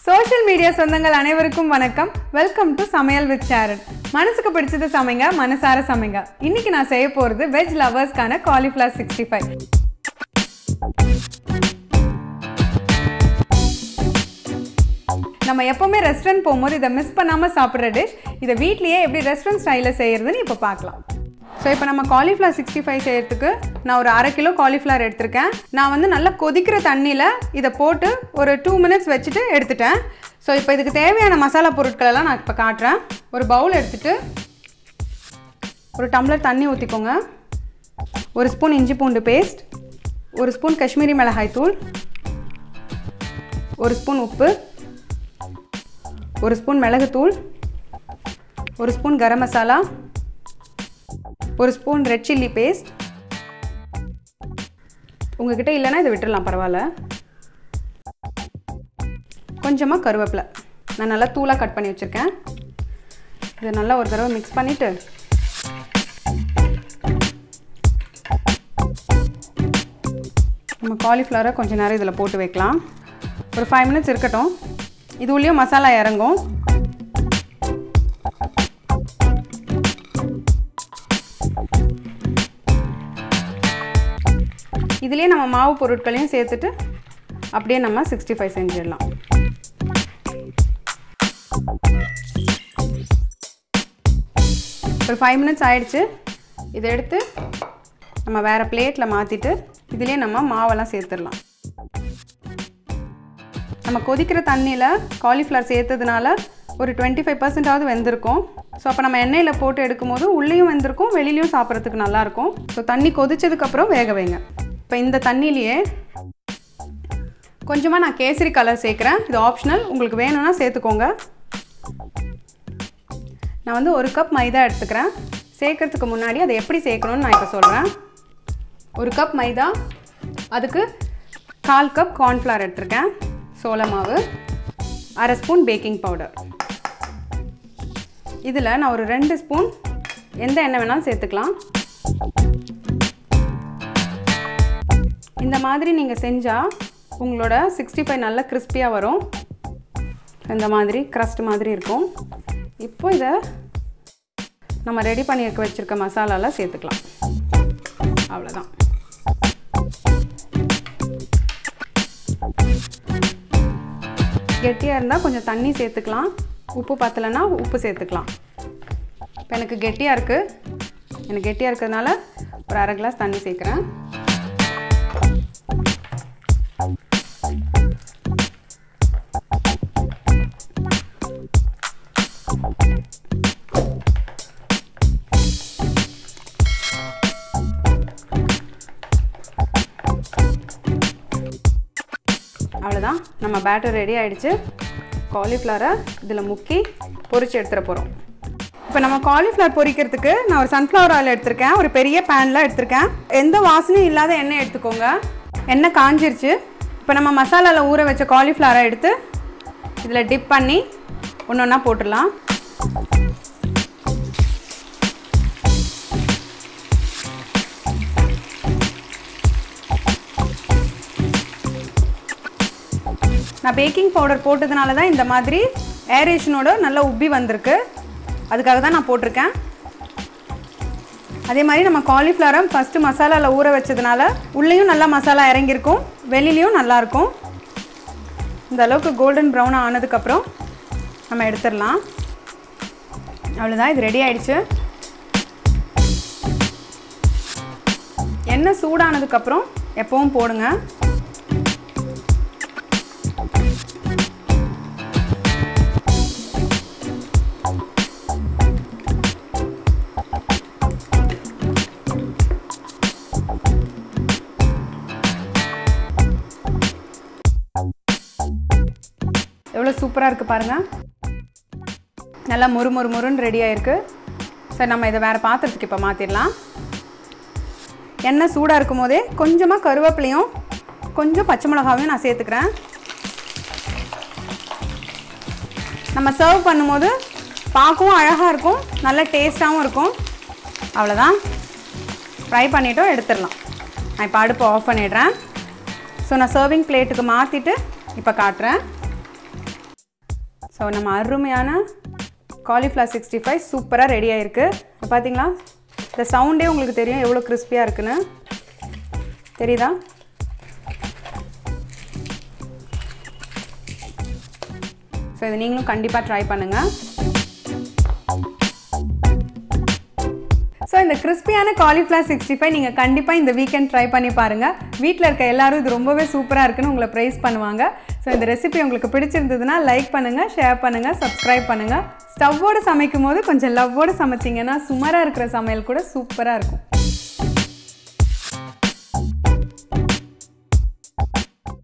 social media சொந்தங்கள் அனைவருக்கும் வணக்கம் welcome to Samayal with Sharon மனசுக்கு பிடிச்சது சமைங்க மனசார சமைங்க இன்னைக்கு நான் செய்ய போகிறது வெஜ் லவர்ஸ்க்கான காலிஃப்ளவர் சிக்ஸ்டி ஃபைவ் நம்ம எப்போவுமே ரெஸ்டாரண்ட் போகும்போது இதை மிஸ் பண்ணாமல் சாப்பிட்ற டிஷ் இதை வீட்லேயே எப்படி ரெஸ்டாரண்ட் ஸ்டைலில் செய்கிறதுன்னு இப்போ பார்க்கலாம் ஸோ இப்போ நம்ம காலிஃப்ளவர் சிக்ஸ்டி ஃபைவ் செய்யறதுக்கு நான் ஒரு அரை கிலோ காலிஃப்ளவர் எடுத்திருக்கேன் நான் வந்து நல்லா கொதிக்கிற தண்ணியில் இதை போட்டு ஒரு டூ மினிட்ஸ் வச்சுட்டு எடுத்துட்டேன் ஸோ இப்போ இதுக்கு தேவையான மசாலா பொருட்கள் எல்லாம் நான் இப்போ காட்டுறேன் ஒரு பவுல் எடுத்துட்டு ஒரு டம்ளர் தண்ணி ஊற்றிக்கோங்க ஒரு ஸ்பூன் இஞ்சி பூண்டு பேஸ்ட் ஒரு ஸ்பூன் காஷ்மீரி மிளகாய் தூள் ஒரு ஸ்பூன் உப்பு ஒரு ஸ்பூன் மிளகுத்தூள் ஒரு ஸ்பூன் கரம் மசாலா ஒரு ஸ்பூன் ரெட் சில்லி பேஸ்ட் உங்ககிட்ட இல்லைன்னா இதை விட்டுடலாம் பரவாயில்ல கொஞ்சமாக கருவேப்பிலை நான் நல்லா தூளாக கட் பண்ணி வச்சுருக்கேன் இதை நல்லா ஒரு தடவை மிக்ஸ் பண்ணிவிட்டு நம்ம காலிஃப்ளவரை கொஞ்சம் நேரம் இதில் போட்டு வைக்கலாம் ஒரு ஃபைவ் மினிட்ஸ் இருக்கட்டும் இது உள்ளேயும் மசாலா இறங்கும் இதுலேயே நம்ம மாவு பொருட்களையும் சேர்த்துட்டு அப்படியே நம்ம சிக்ஸ்டி ஃபைவ் செஞ்சிடலாம் ஒரு ஃபைவ் மினிட்ஸ் ஆயிடுச்சு இதை எடுத்து நம்ம வேறு பிளேட்டில் மாற்றிட்டு இதுலேயே நம்ம மாவெல்லாம் சேர்த்துடலாம் நம்ம கொதிக்கிற தண்ணியில் காலிஃப்ளவர் சேர்த்ததுனால ஒரு டுவெண்ட்டி ஃபைவ் பர்சன்டாவது வெந்திருக்கும் ஸோ அப்போ நம்ம எண்ணெயில் போட்டு எடுக்கும்போது உள்ளேயும் வெந்திருக்கும் வெளியிலையும் சாப்பிட்றதுக்கு நல்லாயிருக்கும் ஸோ தண்ணி கொதிச்சதுக்கப்புறம் வேக வைங்க இப்போ இந்த தண்ணியிலையே கொஞ்சமாக நான் கேசரி கலர் சேர்க்குறேன் இது ஆப்ஷனல் உங்களுக்கு வேணும்னா சேர்த்துக்கோங்க நான் வந்து ஒரு கப் மைதா எடுத்துக்கிறேன் சேர்க்கறதுக்கு முன்னாடி அதை எப்படி சேர்க்கணும்னு நான் இப்போ சொல்கிறேன் ஒரு கப் மைதா அதுக்கு கால் கப் கார்ன்ஃப்ளவர் எடுத்திருக்கேன் சோள மாவு அரை ஸ்பூன் பேக்கிங் பவுடர் இதில் நான் ஒரு ரெண்டு ஸ்பூன் எந்த எண்ணெய் வேணாலும் சேர்த்துக்கலாம் இந்த மாதிரி நீங்கள் செஞ்சால் உங்களோட சிக்ஸ்டி ஃபைவ் நல்ல கிறிஸ்பியாக வரும் இந்த மாதிரி க்ரஸ்ட் மாதிரி இருக்கும் இப்போ இதை நம்ம ரெடி பண்ணி வைக்க வச்சுருக்க மசாலாலாம் சேர்த்துக்கலாம் அவ்வளோதான் கெட்டியாக இருந்தால் கொஞ்சம் தண்ணி சேர்த்துக்கலாம் உப்பு பத்தலைன்னா உப்பு சேர்த்துக்கலாம் இப்போ எனக்கு கெட்டியாக இருக்குது எனக்கு கெட்டியாக இருக்கிறதுனால ஒரு அரை கிளாஸ் தண்ணி சேர்க்குறேன் அவ்வளோதான் நம்ம பேட்டர் ரெடி ஆகிடுச்சு காலிஃப்ளவரை இதில் முக்கி பொரிச்சு எடுத்துகிட போகிறோம் இப்போ நம்ம காலிஃப்ளவர் பொரிக்கிறதுக்கு நான் ஒரு சன்ஃப்ளவர் ஆயில் எடுத்திருக்கேன் ஒரு பெரிய பேனில் எடுத்திருக்கேன் எந்த வாசனையும் இல்லாத எண்ணெய் எடுத்துக்கோங்க எண்ணெய் காஞ்சிருச்சு இப்போ நம்ம மசாலாவில் ஊற வச்ச காலிஃப்ளவரை எடுத்து இதில் டிப் பண்ணி ஒன்று ஒன்றா போட்டுடலாம் நான் பேக்கிங் பவுடர் போட்டதுனால தான் இந்த மாதிரி ஏரேஷனோட நல்லா உப்பி வந்திருக்கு அதுக்காக தான் நான் போட்டிருக்கேன் அதே மாதிரி நம்ம காலிஃப்ளவரை ஃபஸ்ட்டு மசாலாவில் ஊற வச்சதுனால உள்ளேயும் நல்லா மசாலா இறங்கியிருக்கும் வெளியிலையும் நல்லாயிருக்கும் இந்த அளவுக்கு கோல்டன் ப்ரௌன் ஆனதுக்கப்புறம் நம்ம எடுத்துடலாம் அவ்வளோதான் இது ரெடி ஆயிடுச்சு எண்ணெய் சூடானதுக்கப்புறம் எப்பவும் போடுங்க எவ்வளோ சூப்பராக இருக்குது பாருங்கள் நல்லா மொறு மொறு மொறுன்னு ரெடி ஆயிருக்கு சரி நம்ம இதை வேறு பாத்திரத்துக்கு இப்போ மாற்றிடலாம் எண்ணெய் சூடாக இருக்கும் போதே கொஞ்சமாக கருவேப்பிலையும் கொஞ்சம் பச்சை மிளகாவையும் நான் சேர்த்துக்கிறேன் நம்ம சர்வ் பண்ணும்போது பார்க்கவும் அழகாக இருக்கும் நல்ல டேஸ்ட்டாகவும் இருக்கும் அவ்வளோதான் ஃப்ரை பண்ணிவிட்டோம் எடுத்துடலாம் நான் இப்போ அடுப்பு ஆஃப் பண்ணிடுறேன் ஸோ நான் சர்விங் பிளேட்டுக்கு மாற்றிட்டு இப்போ காட்டுறேன் ஸோ நம்ம அருமையான காலிஃப்ளவர் சிக்ஸ்டி ஃபைவ் சூப்பராக ரெடி ஆயிருக்கு இப்போ பார்த்தீங்களா இந்த சவுண்டே உங்களுக்கு தெரியும் எவ்வளோ கிறிஸ்பியாக இருக்குன்னு தெரியுதா ஸோ இதை நீங்களும் கண்டிப்பாக ட்ரை பண்ணுங்கள் ஸோ இந்த கிறிஸ்பியான காலிஃப்ளவர் சிக்ஸ்டி ஃபைவ் நீங்கள் கண்டிப்பாக இந்த வீக்கெண்ட் ட்ரை பண்ணி பாருங்கள் வீட்டில் இருக்க எல்லாரும் இது ரொம்பவே சூப்பராக இருக்குன்னு உங்களை ப்ரைஸ் பண்ணுவாங்க ஸோ இந்த ரெசிபி உங்களுக்கு பிடிச்சிருந்ததுன்னா லைக் பண்ணுங்கள் ஷேர் பண்ணுங்கள் சப்ஸ்கிரைப் பண்ணுங்கள் ஸ்டவ்வோடு சமைக்கும் போது கொஞ்சம் லவ்வோடு சமைச்சிங்கன்னா சுமாராக இருக்கிற சமையல் கூட சூப்பராக இருக்கும்